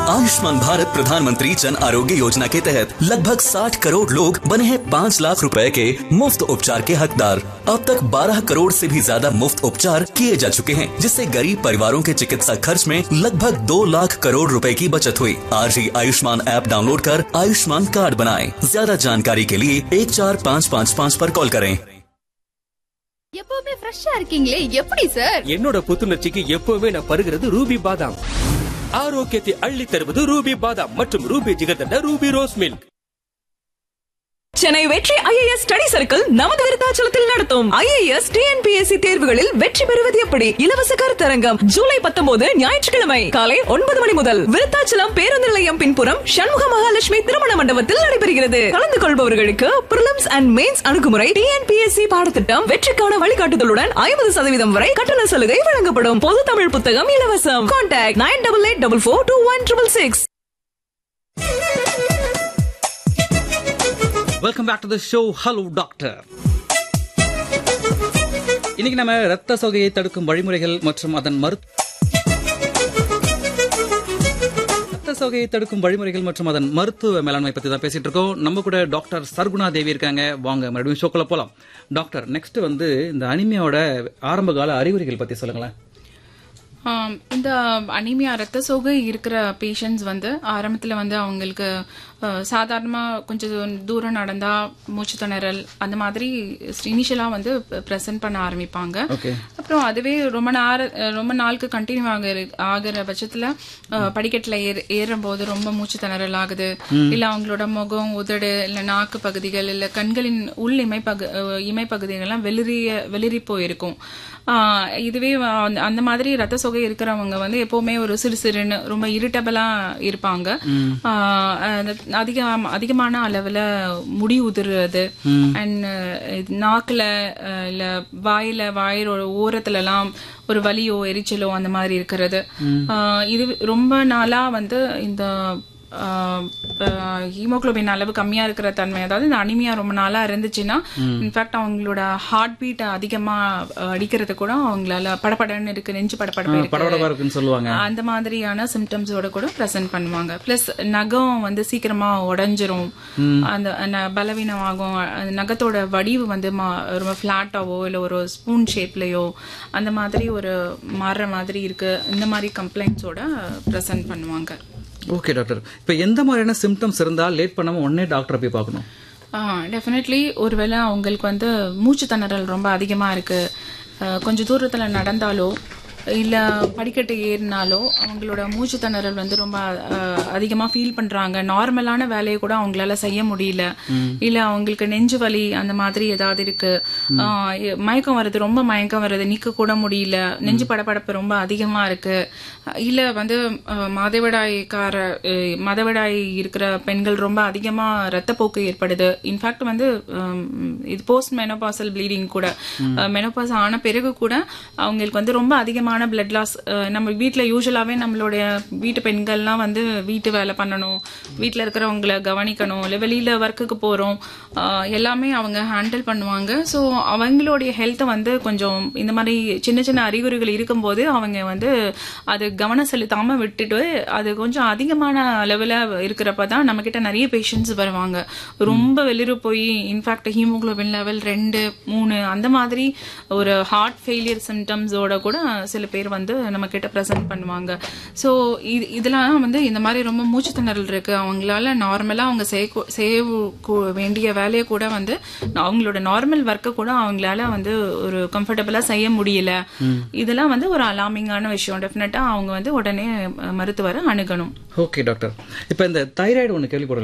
आयुष्मान भारत प्रधानमंत्री जन आरोग्य योजना के तहत लगभग 60 करोड़ लोग बने हैं 5 लाख रुपए के मुफ्त उपचार के हकदार अब तक 12 करोड़ से भी ज्यादा मुफ्त उपचार किए जा चुके हैं जिससे गरीब परिवारों के चिकित्सा खर्च में लगभग 2 लाख करोड़ रुपए की बचत हुई आज ही आयुष्मान ऐप डाउनलोड कर आयुष्मान कार्ड बनाएं ज्यादा जानकारी के लिए एक चार पाँच पाँच पाँच पर कॉल करें எப்பவுமே ஃப்ரெஷ்ஷா இருக்கீங்களே எப்படி சார் என்னோட புத்துணர்ச்சிக்கு எப்பவுமே நான் பருகிறது ரூபி பாதாம் ஆரோக்கியத்தை அள்ளி தருவது ரூபி பாதாம் மற்றும் Ruby jigarthanda Ruby rose milk Chennai Vetri IAS study circle நமது விருத்தாச்சலத்தில் நடத்தும் ஐஏஎஸ் டிஎன்பிஎஸ்சி தேர்வுகளில் வெற்றி பெறுவது எப்படி இலவச கருத்தரங்கம் ஜூலை பத்தொன்பது ஞாயிற்றுக்கிழமை காலை ஒன்பது மணி முதல் விருத்தாச்சலம் பேருந்து நிலையம் பின்புறம் சண்முக மகாலட்சுமி திருமண மண்டபத்தில் நடைபெறுகிறது கலந்து கொள்பவர்களுக்கு பிரிலிம்ஸ் அண்ட் மெயின்ஸ் அணுகுமுறை டிஎன்பிஎஸ்சி பாடத்திட்டம் வெற்றிக்கான வழிகாட்டுதலுடன் ஐம்பது சதவீதம் வரை கட்டண சலுகை வழங்கப்படும் பொது தமிழ் புத்தகம் இலவசம் contact nine double eight double four two one triple six welcome back to the show hello doctor இன்னைக்கு நம்ம ரத்த சோகையை தடுக்கும் வழிமுறைகள் மற்றும் அதன் மரு ரத்த சோகையை தடுக்கும் வழிமுறைகள் மற்றும் அதன் மருத்துவ மேலாண்மை பத்தி தான் பேசிட்டு இருக்கோம் நம்ம கூட டாக்டர் சர்குணா தேவி இருக்காங்க வாங்க மறுபடியும் ஷோக்குள்ள போலாம் டாக்டர் நெக்ஸ்ட் வந்து இந்த அனிமியாவோட ஆரம்ப கால அறிகுறிகள் பத்தி சொல்லுங்களேன் ஆம், இந்த அனீமியா ரத்த சோகை இருக்கிற பேஷண்ட்ஸ் வந்து ஆரம்பத்தில் வந்து அவங்களுக்கு சாதாரணமாக கொஞ்சம் தூரம் நடந்தா மூச்சு திணறல் அந்த மாதிரி இனிஷியலாக வந்து ப்ரெசென்ட் பண்ண ஆரம்பிப்பாங்க Okay. அப்புறம் அதுவே ரொம்ப நேர ரொம்ப நாளுக்கு கண்டினியூ ஆக ஆகிற பட்சத்தில் படிக்கட்டில் ஏற ஏறும்போது ரொம்ப மூச்சு திணறல் ஆகுது இல்லை அவங்களோட முகம் உதடு இல்லை நாக்கு பகுதிகள் இல்லை கண்களின் உள் இமைப்பகு அஹ், இமைப்பகுதிகள்லாம் வெளிரிய வெளிரி போயிருக்கும் ஆஹ் இதுவே அந்த- அந்த மாதிரி ரத்த சோகை இருக்கிறவங்க வந்து எப்பவுமே ஒரு சிறு சிறுன்னு ரொம்ப இரிட்டபிளா இருப்பாங்க ஆஹ் அந்த அதிகம் அதிகமான அளவுல முடி உதிர்றது அண்ட் நாக்குல அஹ், இல்ல வாயில வாயிலோட ஓரத்துல எல்லாம் ஒரு வலியோ எரிச்சலோ அந்த மாதிரி இருக்கிறது ஆஹ் இது ரொம்ப நாளா வந்து இந்த ஹீமோகுளோபின் அளவு கம்மியா இருக்கிற தன்மை அதாவது இந்த அனிமியா ரொம்ப நாளா இருந்துச்சுன்னா இன்ஃபேக்ட் அவங்களோட ஹார்ட் பீட் அதிகமா அஹ், அடிக்கிறது கூட அவங்களால படபடன்னு இருக்கு நெஞ்சு படபடப்பு இருக்கு படபடப்பா இருக்குன்னு சொல்லுவாங்க அந்த மாதிரியான சிம்டம்ஸோட கூட ப்ரெசென்ட் பண்ணுவாங்க பிளஸ் நகம் வந்து சீக்கிரமா உடைஞ்சிரும் அந்த ந- பலவீனமாகும் அந்த நகத்தோட வடிவு வந்து மா- ரொம்ப ஃபிளாட்டாவோ இல்ல ஒரு ஸ்பூன் ஷேப்லயோ அந்த மாதிரி ஒரு மாறுற மாதிரி இருக்கு இந்த மாதிரி கம்ப்ளைண்ட்ஸோட ப்ரெசென்ட் பண்ணுவாங்க ஓகே டாக்டர் இப்போ எந்த மாதிரியான சிம்டம்ஸ் இருந்தால் லேட் பண்ணாம உடனே டாக்டரை போய் பார்க்கணும் டெஃபினெட்லி ஒருவேளை அவங்களுக்கு வந்து மூச்சு திணறல் ரொம்ப அதிகமா இருக்கு அஹ், கொஞ்சம் தூரத்துல நடந்தாலோ இல்ல படிக்கட்டு ஏறினாலோ அவங்களோட மூச்சு திணறல் வந்து ரொம்ப அஹ், அதிகமா ஃபீல் பண்றாங்க நார்மலான வேலையை கூட அவங்களால செய்ய முடியல இல்ல அவங்களுக்கு நெஞ்சு வலி அந்த மாதிரி ஏதாவது இருக்கு அஹ், மயக்கம் வருது ரொம்ப மயக்கம் வருது நிக்க கூட முடியல நெஞ்சு படபடப்பு ரொம்ப அதிகமா இருக்கு இல்ல வந்து அஹ், மாதவிடாய்க்கார அஹ், மாதவிடாய் இருக்கிற பெண்கள் ரொம்ப அதிகமா ரத்தப்போக்கு ஏற்படுது இன்ஃபேக்ட் வந்து ஹம், இது போஸ்ட் மெனோபாசல் ப்ளீடிங் கூட மெனோபாஸ் ஆன பிறகு கூட அவங்களுக்கு வந்து ரொம்ப அதிகமான பிளட் லாஸ் நம்ம வீட்ல யூஸ்வலாவே நம்மளுடைய வீட்டு பெண்கள்லாம் வந்து வீட்டு வேலை பண்ணணும் வீட்ல இருக்கிறவங்கள கவனிக்கணும் இல்ல வெளியில ஒர்க்குக்கு போறோம் அஹ், எல்லாமே அவங்க ஹேண்டில் பண்ணுவாங்க ஸோ அவங்களுடைய ஹெல்த்தை வந்து கொஞ்சம் இந்த மாதிரி சின்ன சின்ன அறிகுறிகள் இருக்கும்போது அவங்க வந்து அது கவனம் செலுத்தாம விட்டுட்டு அது கொஞ்சம் அதிகமான அளவுல இருக்கிறப்ப தான் நம்ம கிட்ட நிறைய பேஷண்ட்ஸ் வருவாங்க ரொம்ப வெளியில போய் இன்ஃபேக்ட் ஹீமோகுளோபின் லெவல் ரெண்டு மூணு அந்த மாதிரி ஒரு ஹார்ட் ஃபெயிலியர் சிம்டம்ஸோட கூட சில பேர் வந்து நம்ம கிட்ட ப்ரெசென்ட் பண்ணுவாங்க ஸோ இது இதெல்லாம் வந்து இந்த மாதிரி ரொம்ப மூச்சு திணறல் இருக்கு அவங்களால நார்மலா அவங்க செய்ய கூ- செய்ய கூ- வேண்டிய வேலையை கூட வந்து அவங்களோட நார்மல் ஒர்க்கை கூட அவங்களால வந்து ஒரு கம்ஃபர்டபுளா செய்ய முடியல இதெல்லாம் வந்து ஒரு அலாமிங்கான விஷயம் டெஃபினட்டா அவங்க வந்து உடனே அஹ், மருத்துவரை அணுகணும் ஓகே டாக்டர் இப்போ இந்த தைராய்டு ஒன்று கேள்விப்பட